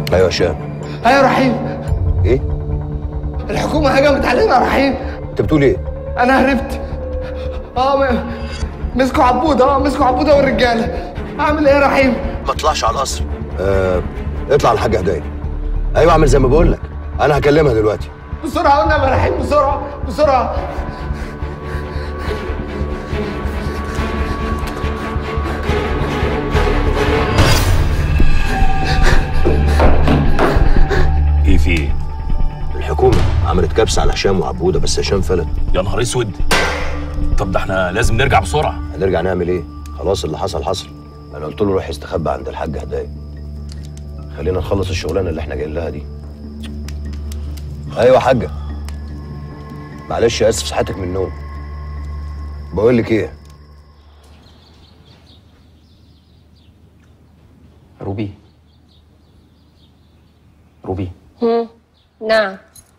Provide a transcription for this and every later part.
ايوه هشام ايوه رحيم ايه الحكومه هجمت علينا يا رحيم انت بتقول ايه انا هربت اه م- مسكوا عبوده اه مسكوا عبوده والرجاله اعمل ايه يا رحيم ما تطلعش على القصر آه اطلع على الحاجه هدايا ايوه اعمل زي ما بقول لك انا هكلمها دلوقتي بسرعه قلنا يا رحيم بسرعه بسرعه ايه في ايه؟ الحكومه عملت كبسه على هشام وعبوده بس هشام فلت يا نهار اسود طب ده احنا لازم نرجع بسرعه هنرجع نعمل ايه خلاص اللي حصل حصل انا قلت له روح يستخبى عند الحاج هدايا خلينا نخلص الشغلانه اللي احنا جايين لها دي ايوه يا حاجه معلش اسف صحتك من النوم بقول لك ايه روبي روبي هم نعم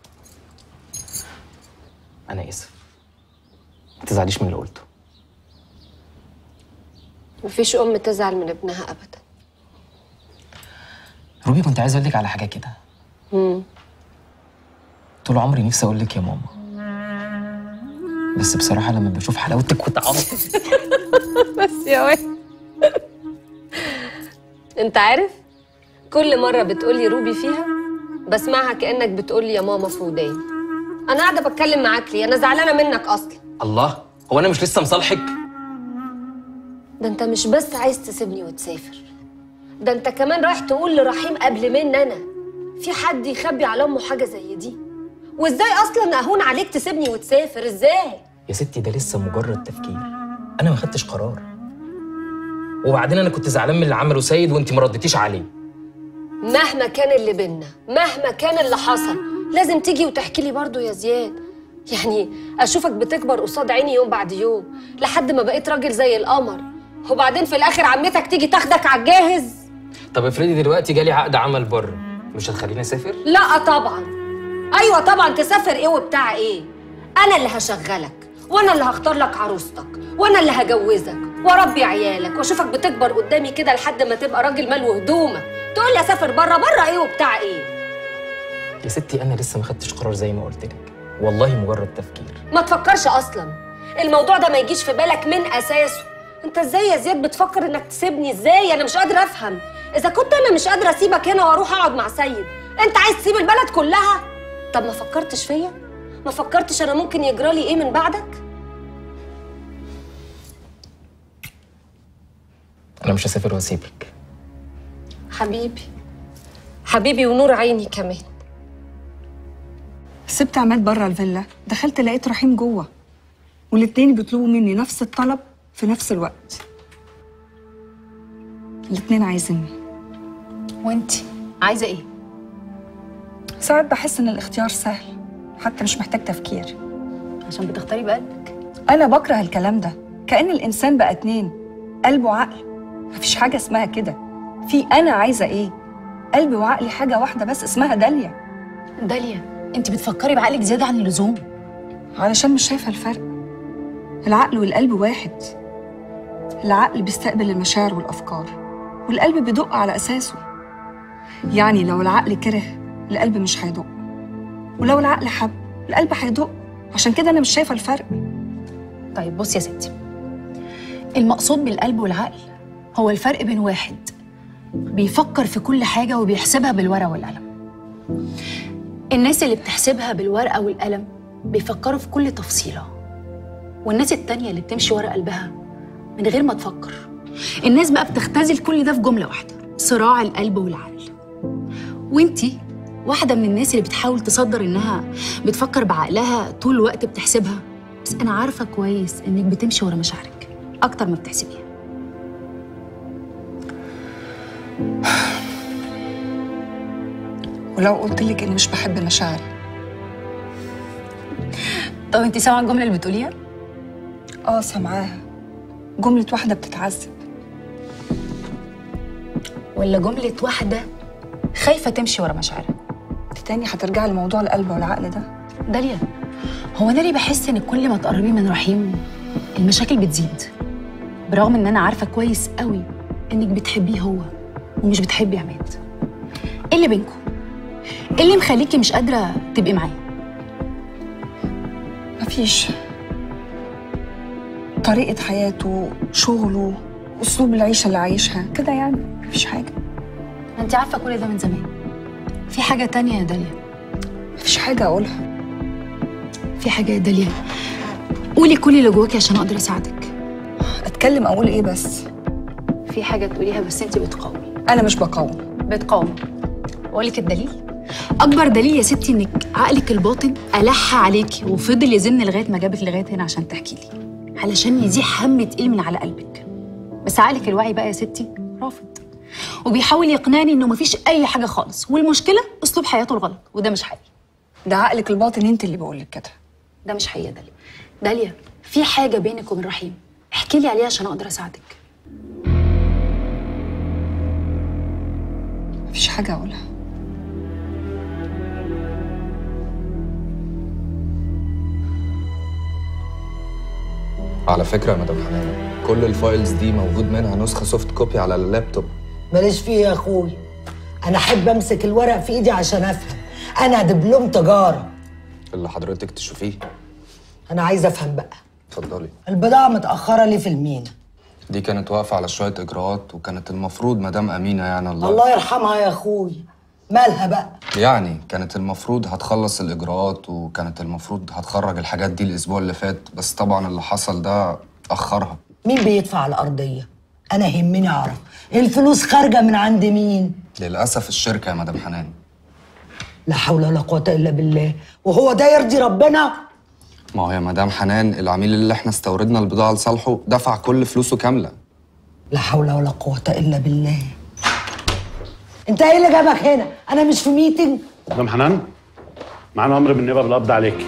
انا اسف ما تزعليش من اللي قلته مفيش ام تزعل من ابنها ابدا روبي كنت عايز اقول لك على حاجه كده هم طول عمري نفسي اقول لك يا ماما بس بصراحه لما بشوف حلاوتك وطعمك بس يا واد انت عارف كل مره بتقولي روبي فيها بسمعها كانك بتقولي يا ماما في وداني انا قاعده بتكلم معاك ليه انا زعلانه منك اصلا الله هو انا مش لسه مصالحك ده انت مش بس عايز تسيبني وتسافر ده انت كمان رايح تقول لرحيم قبل مني انا في حد يخبي على امه حاجه زي دي وازاي اصلا اهون عليك تسيبني وتسافر ازاي يا ستي ده لسه مجرد تفكير انا ما خدتش قرار وبعدين انا كنت زعلان من اللي عمله سيد وانت ما ردتيش عليه مهما كان اللي بينا مهما كان اللي حصل لازم تيجي وتحكي لي برضه يا زياد يعني اشوفك بتكبر قصاد عيني يوم بعد يوم لحد ما بقيت راجل زي القمر وبعدين في الاخر عمتك تيجي تاخدك على الجاهز طب افرضي دلوقتي جالي عقد عمل بره مش هتخليني اسافر لا طبعا ايوه طبعا تسافر ايه وبتاع ايه انا اللي هشغلك وانا اللي هختار لك عروستك وانا اللي هجوزك واربي عيالك واشوفك بتكبر قدامي كده لحد ما تبقى راجل مال وهدومك تقول لي اسافر بره بره ايه وبتاع ايه يا ستي انا لسه ما خدتش قرار زي ما قلت لك والله مجرد تفكير ما تفكرش اصلا الموضوع ده ما يجيش في بالك من اساسه انت ازاي يا زياد بتفكر انك تسيبني ازاي انا مش قادره افهم اذا كنت انا مش قادره اسيبك هنا واروح اقعد مع سيد انت عايز تسيب البلد كلها طب ما فكرتش فيا ما فكرتش انا ممكن يجرالي ايه من بعدك انا مش هسافر واسيبك حبيبي حبيبي ونور عيني كمان سبت عماد بره الفيلا دخلت لقيت رحيم جوه والاتنين بيطلبوا مني نفس الطلب في نفس الوقت الاتنين عايزيني وانتي عايزه ايه ساعات بحس ان الاختيار سهل حتى مش محتاج تفكير عشان بتختاري بقلبك انا بكره الكلام ده كأن الانسان بقى اتنين قلب وعقل مفيش حاجة اسمها كده في انا عايزة ايه قلبي وعقلي حاجة واحدة بس اسمها داليا داليا انت بتفكري بعقلك زياده عن اللزوم علشان مش شايفة الفرق العقل والقلب واحد العقل بيستقبل المشاعر والأفكار والقلب بيدق على أساسه يعني لو العقل كره القلب مش هيدق ولو العقل حب القلب هيدق عشان كده أنا مش شايفة الفرق طيب بصي يا ستي المقصود بالقلب والعقل هو الفرق بين واحد بيفكر في كل حاجة وبيحسبها بالورقة والقلم الناس اللي بتحسبها بالورقة والقلم بيفكروا في كل تفصيلة والناس التانية اللي بتمشي ورا قلبها من غير ما تفكر الناس بقى بتختزل كل ده في جملة واحدة صراع القلب والعقل وانتي واحدة من الناس اللي بتحاول تصدر انها بتفكر بعقلها طول الوقت بتحسبها بس انا عارفة كويس انك بتمشي ورا مشاعرك اكتر ما بتحسبيها ولو قلت لك إني مش بحب مشاعري طب انت سامعة الجملة اللي بتقوليها؟ آه سامعاها جملة واحدة بتتعذب ولا جملة واحدة خايفة تمشي ورا مشاعرها تاني هترجعي لموضوع القلب والعقل ده داليا هو انا ليه بحس ان كل ما تقربي من رحيم المشاكل بتزيد برغم ان انا عارفه كويس قوي انك بتحبيه هو ومش بتحبي عماد ايه اللي بينكم ايه اللي مخليكي مش قادره تبقي معاه مفيش طريقة حياته شغله أسلوب العيشة اللي عايشها كده يعني مفيش حاجة ما انت عارفه كل ده من زمان في حاجه تانية يا داليا مفيش حاجة أقولها في حاجه يا داليا قولي كل اللي جواكي عشان اقدر اساعدك أتكلم أقول إيه بس في حاجه تقوليها بس انت بتقاومي أنا مش بقاوم بتقاومي اقول لك الدليل اكبر دليل يا ستي انك عقلك الباطن الح عليكي وفضل يزن لغايه ما جابك لغايه هنا عشان تحكي لي علشان يزيح هم تقيل من على قلبك بس عقلك الواعي بقى يا ستي رافض وبيحاول يقنعني انه مفيش اي حاجه خالص والمشكله اسلوب حياته الغلط وده مش حقيقي ده عقلك الباطن أنت اللي بقولك كده ده مش حقيقي يا داليا داليا في حاجه بينك وبين رحيم احكي لي عليها عشان اقدر اساعدك مفيش حاجة أقولها على فكرة يا مدام حنان كل الفايلز دي موجود منها نسخة سوفت كوبي على اللابتوب ماليش فيه يا اخوي انا احب امسك الورق في ايدي عشان افهم انا دبلوم تجاره اللي حضرتك تشوفيه انا عايزه افهم بقى اتفضلي البضاعه متاخره ليه في المينا دي كانت واقفة على شوية إجراءات وكانت المفروض مدام أمينة يعني الله, الله يرحمها يا اخوي مالها بقى يعني كانت المفروض هتخلص الإجراءات وكانت المفروض هتخرج الحاجات دي الأسبوع اللي فات بس طبعا اللي حصل ده أخرها مين بيدفع الارضيه انا يهمني اعرف الفلوس خارجه من عند مين للأسف الشركة يا مدام حنان لا حول ولا قوه الا بالله وهو ده يرضي ربنا ما هو يا مدام حنان العميل اللي احنا استوردنا البضاعة لصالحه دفع كل فلوسه كاملة لا حول ولا قوه الا بالله انت ايه اللي جابك هنا انا مش في ميتنج مدام حنان معانا امر من النيابه بالقبض عليك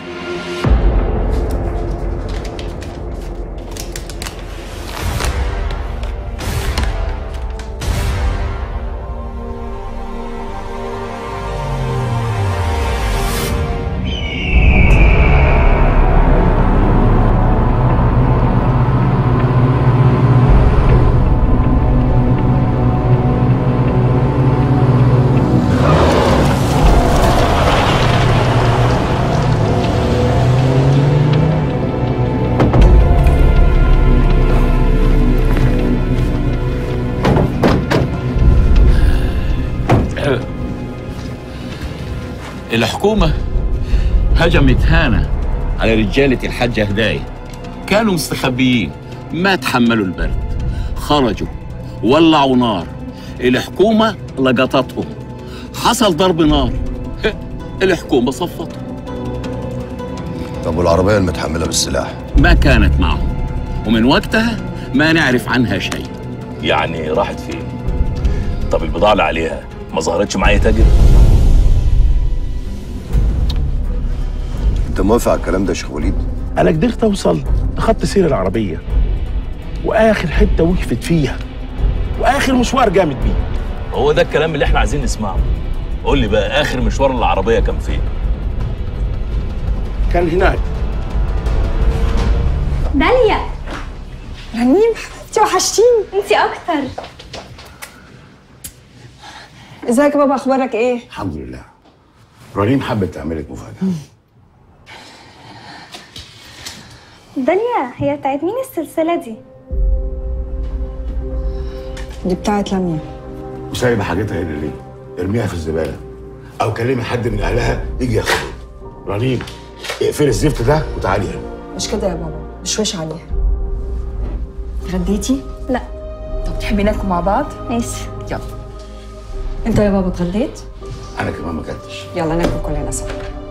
الحكومة هجمت هانة على رجالة الحاجة هداية كانوا مستخبيين ما تحملوا البرد خرجوا ولعوا نار الحكومة لقطتهم حصل ضرب نار الحكومة صفتهم طب والعربيه المتحمله بالسلاح ما كانت معهم ومن وقتها ما نعرف عنها شيء يعني راحت فين طب البضاعة اللي عليها ما ظهرتش معايا تاجر انت موافق على الكلام ده يا شيخ وليد انا قدرت اوصل لخط سير العربيه واخر حته وقفت فيها واخر مشوار قامت بيه هو ده الكلام اللي احنا عايزين نسمعه قول لي بقى اخر مشوار العربية كان فين كان هناك داليا رنيم حبيبتي وحشتيني انت اكتر ازيك يا بابا أخبارك إيه؟ الحمد لله رنيم حبت تعملك مفاجاه داليا هي بتاعت مين السلسله دي دي بتاعت لميا وسايبه حاجتها هنا ليه؟ ارميها في الزباله او كلمي حد من اهلها يجي ياخدها رنيم اقفلي الزفت ده وتعالي هنا مش كده يا بابا مش وش عليها اتغديتي؟ لا طب تحبي ناكل مع بعض؟ ماشي يلا انت يا بابا اتغديت؟ انا كمان ما كنتش يلا ناكل كلنا سوا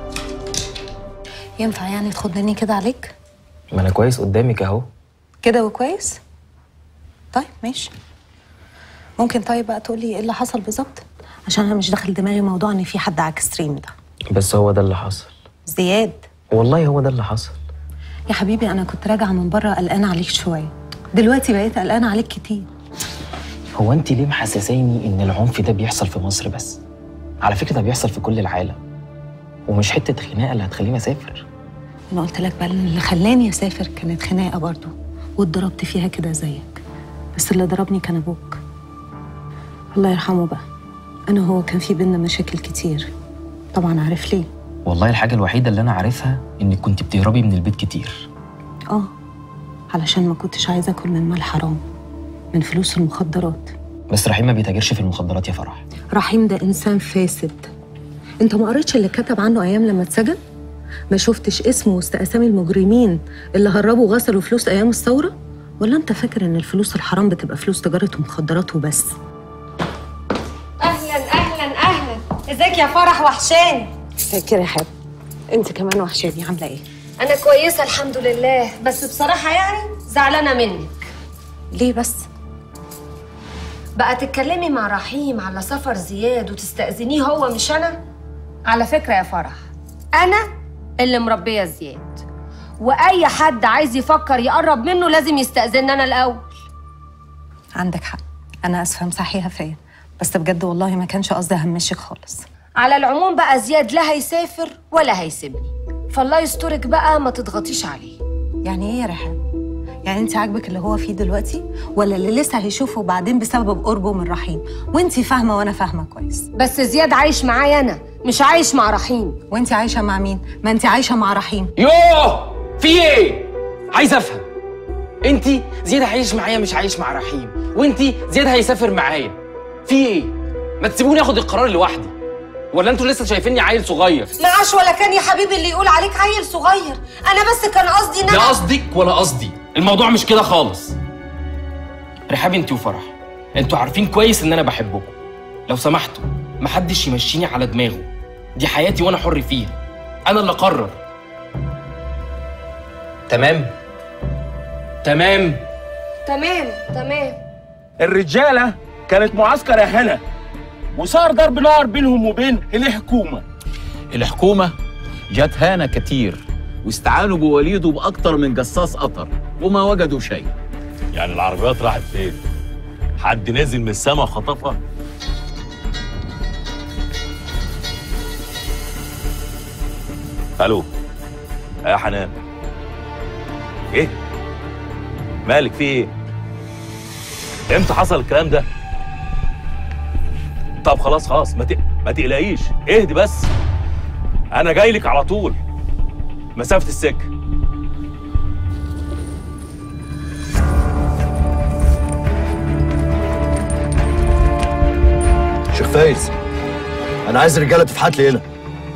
ينفع يعني تخضني كده عليك ما انا كويس قدامك اهو كده وكويس طيب ماشي ممكن طيب بقى تقولي ايه اللي حصل بالظبط عشان انا مش داخل دماغي موضوع ان في حد عكس ستريم ده بس هو ده اللي حصل زياد والله هو ده اللي حصل يا حبيبي انا كنت راجعه من بره قلقانه عليك شويه دلوقتي بقيت قلقانه عليك كتير هو انت ليه محسساني ان العنف ده بيحصل في مصر بس على فكره ده بيحصل في كل العالم ومش حته خناقه اللي هتخليني اسافر انا قلت لك بقى إن اللي خلاني اسافر كانت خناقه برضو واتضربت فيها كده زيك بس اللي ضربني كان ابوك الله يرحمه بقى أنا هو كان في بينا مشاكل كتير طبعا عارف ليه والله الحاجه الوحيده اللي انا عارفها انك كنت بتهربي من البيت كتير آه علشان ما كنتش عايزة أكل من مال حرام من فلوس المخدرات بس رحيم ما بيتاجرش في المخدرات يا فرح رحيم ده إنسان فاسد أنت ما قريتش اللي كتب عنه أيام لما اتسجن؟ ما شفتش اسمه وسط أسامي المجرمين اللي هربوا وغسلوا فلوس أيام الثورة؟ ولا أنت فاكر إن الفلوس الحرام بتبقى فلوس تجارة مخدرات وبس؟ اهلا اهلا اهلا ازيك يا فرح وحشاني فاكر يا حب أنت كمان وحشاني عاملة إيه؟ انا كويسه الحمد لله بس بصراحه يعني زعلانه منك ليه بس؟ بقى تتكلمي مع رحيم على سفر زياد وتستأذنيه هو مش أنا؟ على فكرة يا فرح أنا اللي مربية زياد وأي حد عايز يفكر يقرب منه لازم يستأذنني أنا الأول عندك حق أنا آسفة مسحيها فيا بس بجد والله ما كانش قصدي أهمشك خالص على العموم بقى زياد لا هيسافر ولا هيسيبني فالله يسترك بقى ما تضغطيش عليه يعني إيه يا رحاب؟ يعني أنت عاجبك اللي هو فيه دلوقتي ولا اللي لسه هيشوفه بعدين بسبب قربه من رحيم وأنت فاهمة وأنا فاهمة كويس بس زياد عايش معايا أنا مش عايش مع رحيم وأنت عايشة مع مين؟ ما أنت عايشة مع رحيم يوه في ايه عايز افهم انت زياد هيعيش معايا مش عايش مع رحيم وانت زياد هيسافر معايا في ايه ما تسيبوني اخد القرار لوحدي ولا انتوا لسه شايفيني عيل صغير معاش ولا كان يا حبيبي اللي يقول عليك عيل صغير أنا بس كان قصدي إن لا أنا قصدك ولا قصدي الموضوع مش كده خالص رحاب انت وفرح انتوا عارفين كويس ان انا بحبكم لو سمحتوا محدش يمشيني على دماغه دي حياتي وانا حر فيها انا اللي اقرر تمام تمام تمام تمام الرجاله كانت معسكر يا هنا وصار ضرب نار بينهم وبين الحكومه الحكومة جت هانا كتير واستعانوا بوليده بأكتر من جصاص قطر وما وجدوا شيء يعني العربيات راحت فين؟ حد نزل من السما وخطفها؟ الو يا حنان ايه؟ مالك في ايه؟ امتى حصل الكلام ده؟ طب خلاص خلاص ما, ت... ما تقلقيش اهدي بس انا جاي لك على طول مسافه السكه شيخ فايز انا عايز رجاله تفحت لي هنا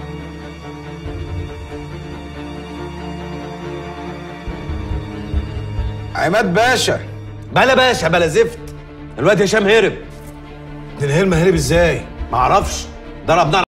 عماد باشا بلا باشا بلا زفت الواد هشام هرب ابن الهلم هرب ازاي؟ معرفش ضرب نار